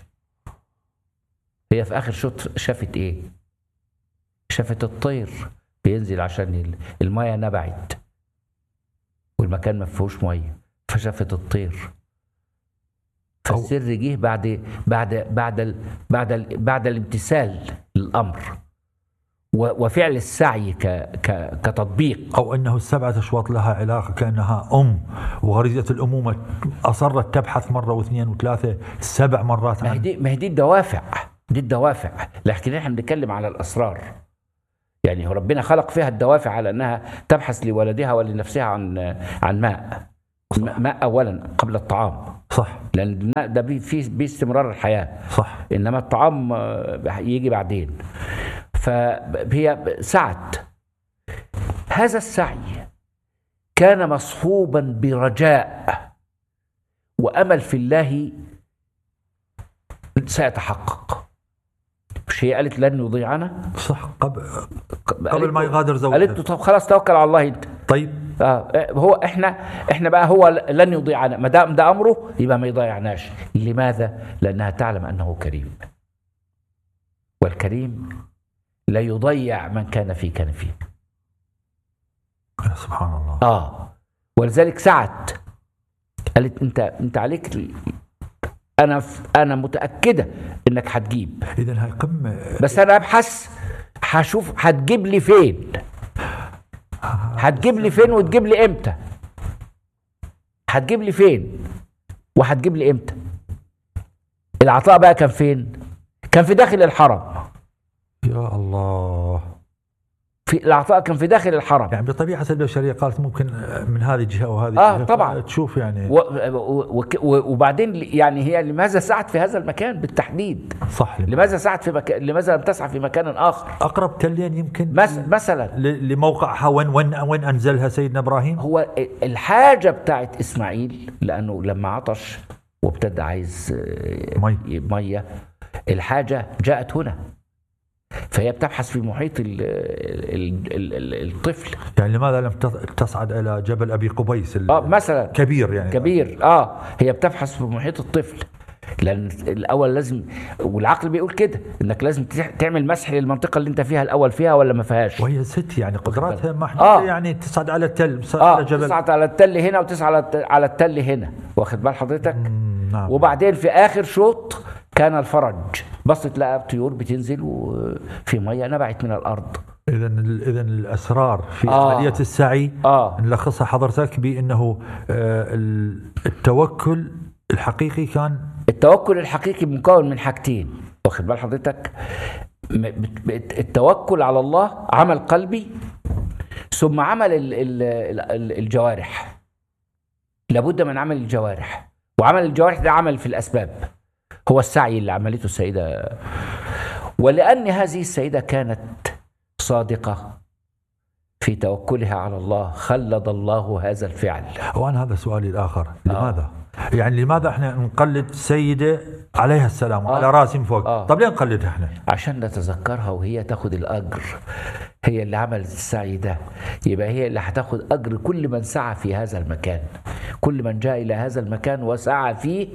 هي في اخر شوط شافت ايه شافت الطير بينزل عشان ال- المايه نبعت والمكان ما فيهوش ميه فشافت الطير فالسر جه بعد بعد بعد ال بعد ال بعد الامتثال للامر و- وفعل السعي ك ك كتطبيق أو أنه السبعة أشواط لها علاقة كأنها أم وغريزة الأمومة أصرت تبحث مرة واثنين وثلاثة سبع مرات ما هي عن دي ما هي دي الدوافع دي الدوافع لكن احنا بنتكلم على الاسرار يعني هو ربنا خلق فيها الدوافع على انها تبحث لولدها ولنفسها عن عن ماء ماء اولا قبل الطعام صح لان الماء ده بي- فيه باستمرار الحياه صح انما الطعام آه، يجي بعدين فهي سعت هذا السعي كان مصحوبا برجاء وامل في الله سيتحقق مش هي قالت لن يضيعنا صح قبل قالت قبل ما له- يغادر قالت له زوجها طب خلاص توكل على الله انت طيب آه هو احنا احنا بقى هو لن يضيعنا ما دام ده امره يبقى ما يضيعناش لماذا؟ لانها تعلم انه كريم والكريم لا يضيع من كان في كنفه يا سبحان الله اه ولذلك سعت قالت انت انت عليك ال- انا ف- انا متاكده انك هتجيب اذا هاي قمه بس انا ابحث هشوف هتجيب لي فين هتجيب لي فين وتجيب لي امتى هتجيب لي فين وهتجيب لي امتى العطاء بقى كان فين كان في داخل الحرم يا الله في العطاء كان في داخل الحرم يعني بطبيعه البشريه قالت ممكن من هذه الجهه وهذه آه، الجهة طبعاً. تشوف يعني و و و وبعدين يعني هي لماذا سعت في هذا المكان بالتحديد صح لماذا سعت في مكان لماذا لم تسعى في مكان اخر اقرب تلين يمكن مس... مثلا ل- لموقعها وين وين وين انزلها سيدنا ابراهيم هو الحاجة بتاعت إسماعيل لأنه لما عطش وابتدى عايز آه، مي. مية الحاجة جاءت هنا فهي بتبحث في محيط ال ال ال ال الطفل يعني لماذا لم تص- تصعد الى جبل ابي قبيس ال- اه مثلا كبير يعني كبير اه هي بتبحث في محيط الطفل لان الاول لازم والعقل بيقول كده انك لازم تع- تعمل مسح للمنطقه اللي انت فيها الاول فيها ولا ما فيهاش وهي ست يعني قدراتها محدوده آه. يعني تصعد على التل تصعد اه على جبل تصعد على التل هنا وتصعد على الت- على التل هنا واخد بال حضرتك مم، نعم وبعدين في اخر شوط كان الفرج بصت لقى طيور بتنزل وفي ميه نبعت من الارض اذا اذا الاسرار في آه. عمليه السعي اه نلخصها حضرتك بانه آه، ال- التوكل الحقيقي كان التوكل الحقيقي مكون من حاجتين واخد بال حضرتك م- بت- بت- التوكل على الله عمل قلبي ثم عمل ال- ال- ال- الجوارح لابد من عمل الجوارح وعمل الجوارح ده عمل في الاسباب هو السعي اللي عملته السيده ولان هذه السيده كانت صادقه في توكلها على الله خلد الله هذا الفعل وانا هذا سؤالي الاخر لماذا؟ يعني لماذا احنا نقلد سيده عليها السلام وعلى آه. راسي من فوق؟ آه. طب ليه نقلدها احنا؟ عشان نتذكرها وهي تاخد الاجر هي اللي عملت السعي ده يبقى هي اللي هتاخد اجر كل من سعى في هذا المكان كل من جاء الى هذا المكان وسعى فيه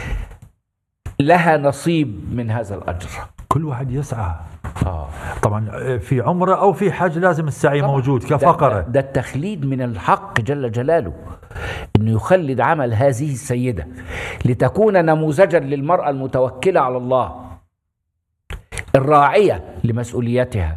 لها نصيب من هذا الاجر كل واحد يسعى اه طبعا آه، في عمره او في حج لازم السعي طبعاً. موجود ده, كفقره ده التخليد من الحق جل جلاله انه يخلد عمل هذه السيده لتكون نموذجا للمراه المتوكله على الله الراعيه لمسؤوليتها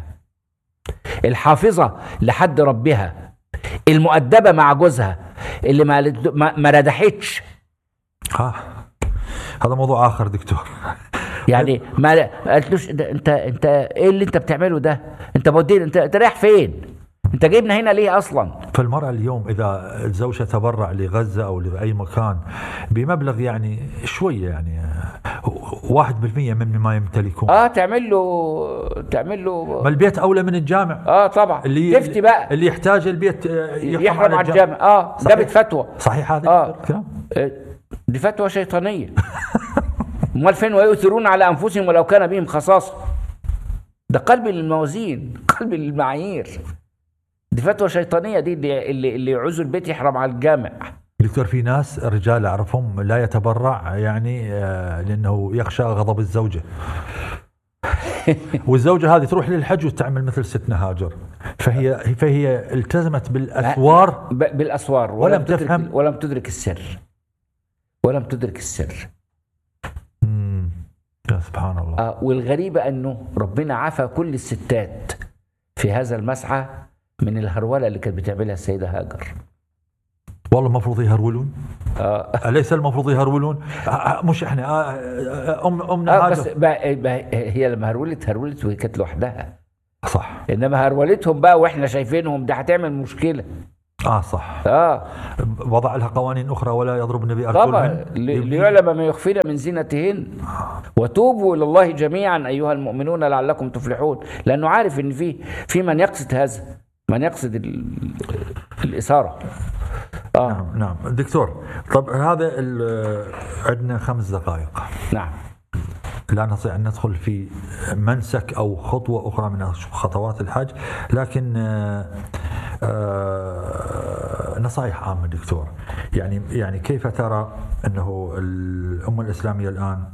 الحافظه لحد ربها المؤدبه مع جوزها اللي ما ما ما ردحتش ها هذا موضوع اخر دكتور يعني ما قالتلوش ده انت انت ايه اللي انت بتعمله ده انت بودين انت انت رايح فين انت جايبنا هنا ليه اصلا فالمرأة اليوم إذا الزوجة تبرع لغزة أو لأي مكان بمبلغ يعني شوية يعني واحد بالمية من ما يمتلكون اه تعمل له تعمل له ما البيت أولى من الجامع اه طبعا اللي تفتي بقى اللي يحتاج البيت آه، يحرم على الجامع اه صحيح. جابت فتوى صحيح هذا آه. الكلام آه، دي فتوى شيطانيه امال فين ويؤثرون على انفسهم ولو كان بهم خصاصه ده قلب للموازين قلب للمعايير دي فتوى شيطانيه دي اللي اللي, اللي يعوز البيت يحرم على الجامع دكتور في ناس رجال أعرفهم لا يتبرع يعني آه، لأنه يخشى غضب الزوجة والزوجة هذه تروح للحج وتعمل مثل ستنا هاجر فهي فهي التزمت بالأسوار ب- بالاسوار ولم تدرك تفهم. ولم تدرك السر ولم تدرك السر مم. يا سبحان الله آه والغريبة أنه ربنا عفى كل الستات في هذا المسعى من الهرولة اللي كانت بتعملها السيدة هاجر والله المفروض يهرولون آه. أليس المفروض يهرولون آه، آه، مش احنا آه، آه، أم أمنا آه بس هاجر بقى بقى هي لما هرولت هرولت وهي كانت لوحدها صح انما هرولتهم بقى واحنا شايفينهم ده هتعمل مشكله اه صح اه وضع لها قوانين أخرى ولا يضربن طبعا بأرجلهن ل- ليعلم ما يخفين من زينتهن وتوبوا الى الله جميعا ايها المؤمنون لعلكم تفلحون لانه عارف ان في في من يقصد هذا من يقصد ال- الاثاره اه نعم نعم دكتور طب هذا ال- عندنا خمس دقائق نعم لا نستطيع أن ندخل في منسك أو خطوة أخرى من خطوات الحج لكن آه، آه، نصائح عامة دكتور يعني يعني كيف ترى أنه الأمة الإسلامية الآن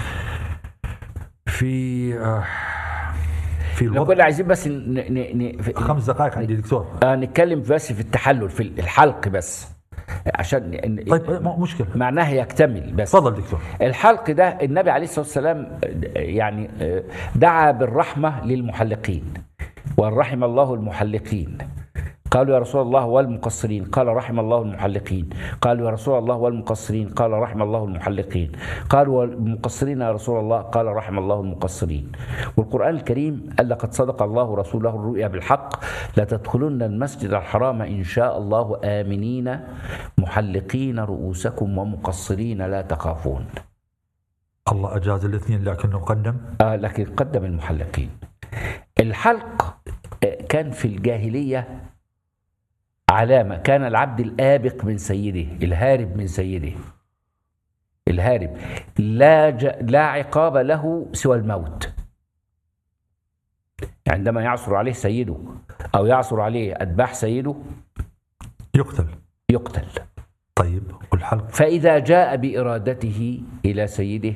في آه، في لو الوضع كنا عايزين بس ن... ن... ن... في- خمس دقائق عندي دكتور آه نتكلم بس في التحلل في الحلق بس عشان ن- طيب م- مشكلة معناها يكتمل بس تفضل دكتور الحلق ده النبي عليه الصلاة والسلام يعني دعا بالرحمة للمحلقين ورحم الله المحلقين قالوا يا رسول الله والمقصرين قال رحم الله المحلقين قالوا يا رسول الله والمقصرين قال رحم الله المحلقين قالوا والمقصرين يا رسول الله قال رحم الله المقصرين والقرآن الكريم قال لقد صدق الله رسوله الرؤيا بالحق لتدخلن المسجد الحرام إن شاء الله آمنين محلقين رؤوسكم ومقصرين لا تخافون الله أجاز الاثنين لكنه قدم آه لكن قدم المحلقين الحلق آه، كان في الجاهلية علامة كان العبد الآبق من سيده الهارب من سيده الهارب لا ج... لا عقاب له سوى الموت عندما يعثر عليه سيده أو يعثر عليه أتباع سيده يقتل يقتل طيب والحلق فإذا جاء بإرادته إلى سيده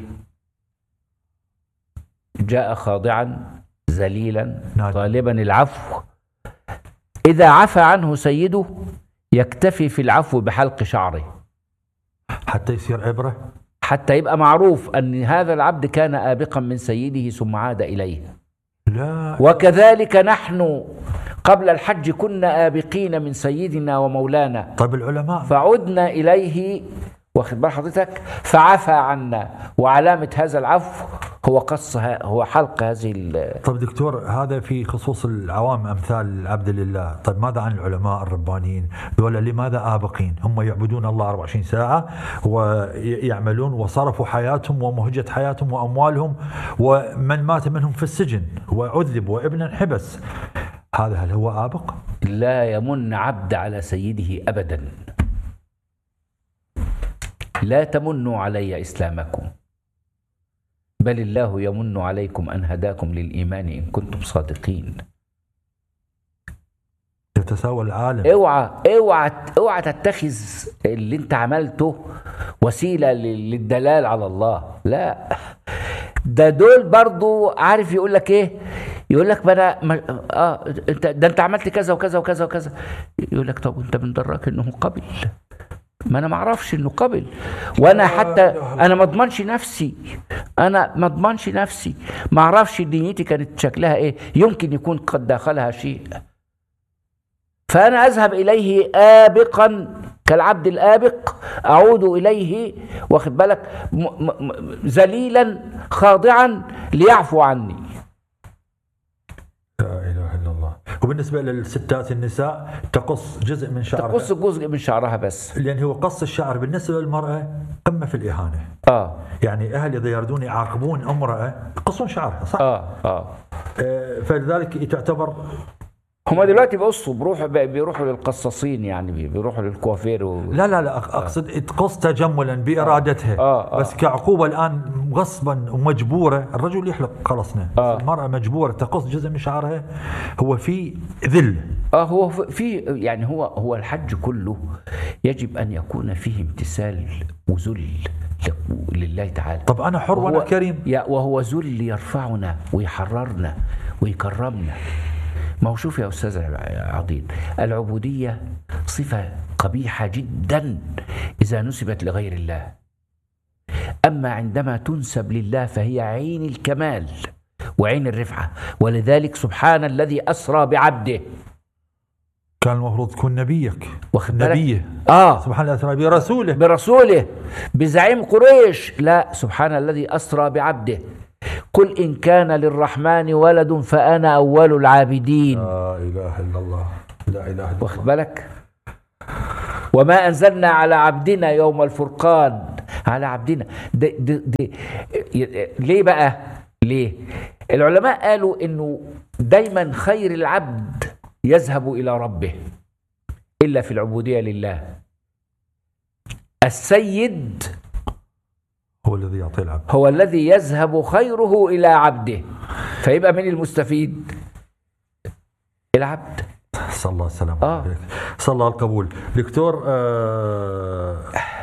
جاء خاضعا ذليلا نعم. طالبا العفو إذا عفى عنه سيده يكتفي في العفو بحلق شعره حتى يصير عبرة حتى يبقى معروف أن هذا العبد كان آبقا من سيده ثم عاد إليه لا وكذلك نحن قبل الحج كنا آبقين من سيدنا ومولانا طيب العلماء فعدنا إليه واخد بال حضرتك فعفى عنا وعلامة هذا العفو هو قص ه- هو حلق هذه ال- طيب دكتور هذا في خصوص العوام امثال العبد لله، طيب ماذا عن العلماء الربانيين؟ ذولا لماذا آبقين؟ هم يعبدون الله 24 ساعة ويعملون وصرفوا حياتهم ومهجة حياتهم وأموالهم ومن مات منهم في السجن وعذب وابن انحبس. هذا هل هو آبق؟ لا يمن عبد على سيده أبدا لا تمنوا علي إسلامكم بل الله يمن عليكم أن هداكم للإيمان إن كنتم صادقين يتساوى العالم اوعى اوعى اوعى تتخذ اللي انت عملته وسيله لل- للدلال على الله لا ده دول برضو عارف يقول لك ايه يقول لك ما انا ما اه انت ده انت عملت كذا وكذا وكذا وكذا يقول لك طب انت من دراك انه قبل ما انا ما اعرفش انه قبل وانا حتى انا ما اضمنش نفسي انا ما اضمنش نفسي ما اعرفش دنيتي كانت شكلها ايه يمكن يكون قد داخلها شيء فأنا أذهب إليه آبقا كالعبد الآبق أعود إليه واخد بالك م- م- م- ذليلا خاضعا ليعفو عني لا إله إلا الله وبالنسبة للستات النساء تقص جزء من شعرها تقص جزء من شعرها بس لأن هو قص الشعر بالنسبة للمرأة قمة في الإهانة آه يعني أهل إذا يردون يعاقبون امرأة يقصون شعرها صح؟ آه آه آه، فلذلك تعتبر هما دلوقتي بيقصوا بيروحوا بيروحوا للقصاصين يعني بي- بيروحوا للكوافير و... لا لا لا أق- اقصد تقص تجملا بارادتها آه، آه. بس كعقوبه الان غصبا ومجبوره الرجل يحلق خلصنا آه. المراه مجبوره تقص جزء من شعرها هو في ذل اه هو في يعني هو هو الحج كله يجب ان يكون فيه امتثال وذل ل- لله تعالى طب انا حر وانا وهو- كريم يا- وهو ذل يرفعنا ويحررنا ويكرمنا ما هو شوف يا استاذ عضيد العبوديه صفه قبيحه جدا اذا نسبت لغير الله اما عندما تنسب لله فهي عين الكمال وعين الرفعه ولذلك سبحان الذي اسرى بعبده كان المفروض تكون نبيك واخد بالك؟ نبيه اه سبحان الله أسرى برسوله برسوله بزعيم قريش لا سبحان الذي أسرى بعبده قل إن كان للرحمن ولد فأنا أول العابدين لا إله إلا الله لا إله إلا واخد الله بالك وما أنزلنا على عبدنا يوم الفرقان على عبدنا دي دي دي ليه بقى ليه العلماء قالوا انه دايما خير العبد يذهب الى ربه الا في العبوديه لله السيد هو الذي يعطي العبد هو الذي يذهب خيره الى عبده فيبقى من المستفيد العبد صلى الله السلام آه. عليك صلى الله القبول دكتور آه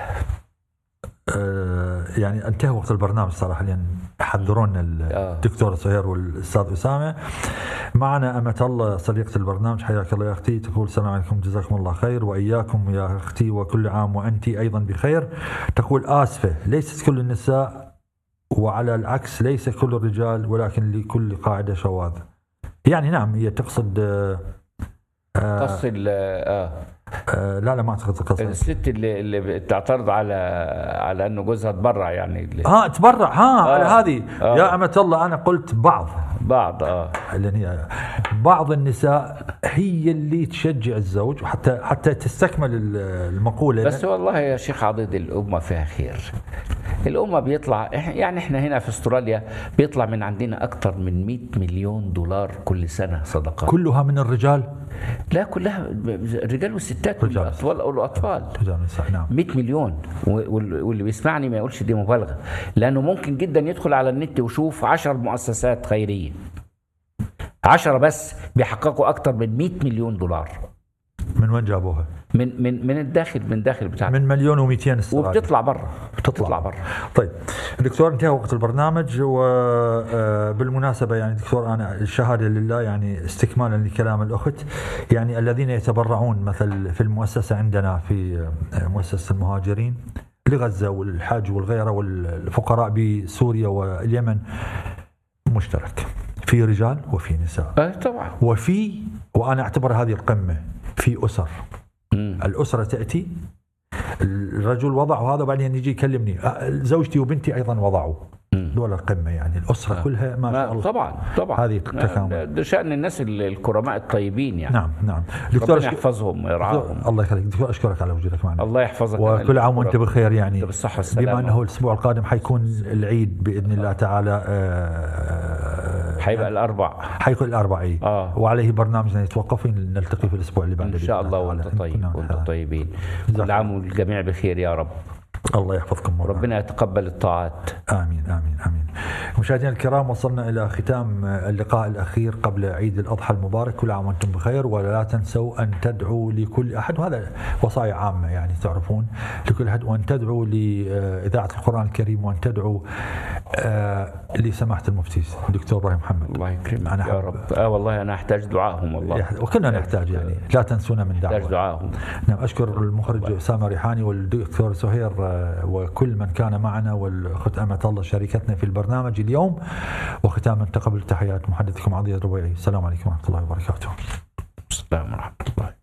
آه يعني انتهى وقت البرنامج صراحه لان حذرونا آه. الدكتور سهير والاستاذ اسامه معنا امه الله صديقه البرنامج حياك الله يا اختي تقول السلام عليكم جزاكم الله خير واياكم يا اختي وكل عام وانت ايضا بخير تقول اسفه ليست كل النساء وعلى العكس ليس كل الرجال ولكن لكل قاعده شواذ يعني نعم هي تقصد آه آه قص ال- اه آه لا لا ما اعتقد قصد الست اللي اللي بتعترض على على انه جوزها اتبرع يعني اللي- ها تبرع ها على آه. هذه آه. يا أمة الله أنا قلت بعض بعض اه لأن هي بعض النساء هي اللي تشجع الزوج وحتى حتى تستكمل ال- المقولة بس والله يا شيخ عضيد الأمة فيها خير الأمة بيطلع إح- يعني احنا هنا في استراليا بيطلع من عندنا أكتر من 100 مليون دولار كل سنة صدقات كلها من الرجال لا كلها الرجال والستات رجال. والأطفال والأطفال رجال ونساء نعم 100 مليون و- وال- واللي بيسمعني ما يقولش دي مبالغة لأنه ممكن جدا يدخل على النت ويشوف 10 مؤسسات خيرية 10 بس بيحققوا أكتر من 100 مليون دولار من وين جابوها؟ من من من الداخل من داخل بتاع من مليون و200 استرالي وبتطلع بره بتطلع. بره طيب دكتور انتهى وقت البرنامج وبالمناسبة يعني دكتور أنا الشهادة لله يعني استكمالا لكلام الأخت يعني الذين يتبرعون مثل في المؤسسة عندنا في آه، مؤسسة المهاجرين لغزة والحاج والغيرة والفقراء بسوريا واليمن مشترك في رجال وفي نساء اه طبعا وفي وأنا أعتبر هذه القمة في أسر مم. الأسرة تأتي الرجل وضع هذا وبعدين يجي يكلمني أه، زوجتي وبنتي أيضا وضعوا مم. دول القمة يعني الأسرة كلها ما شاء ما الله طبعا طبعا هذه التكامل. ده- ده شأن الناس ال- الكرماء الطيبين يعني نعم نعم دكتور ربنا أشك... يحفظهم ويرعاهم الله يخليك دكتور أشكرك على وجودك معنا الله يحفظك وكل عام وانت بخير يعني وانت بالصحة والسلامة بما انه الاسبوع القادم حيكون العيد باذن الله تعالى آه، حيبقى الأربع حيكون الاربعاء آه. وعليه برنامجنا يتوقف نلتقي في الاسبوع اللي بعده إن شاء بإذن الله تعالى. وأنت طيب كنا وأنت على- طيبين جزاك كل عام والجميع بخير يا رب الله يحفظكم مرة. ربنا يتقبل الطاعات امين امين امين. مشاهدينا الكرام وصلنا الى ختام اللقاء الاخير قبل عيد الاضحى المبارك كل عام وانتم بخير ولا تنسوا ان تدعوا لكل احد وهذا وصايا عامه يعني تعرفون لكل احد وان تدعوا لاذاعه القران الكريم وان تدعوا آه، لسماحه المفتي الدكتور ابراهيم محمد الله يكرمك أنا يا حب- رب اه والله أنا أحتاج دعائهم والله يح- وكلنا نحتاج يعني لا تنسونا من أحتاج دعوه دعائهم نعم اشكر المخرج اسامه ريحاني والدكتور سهير آه، وكل من كان معنا والاخت امه الله شريكتنا في البرنامج اليوم وختاما تقبل تحيات محدثكم عضية الربيعي السلام عليكم ورحمه الله وبركاته السلام ورحمة الله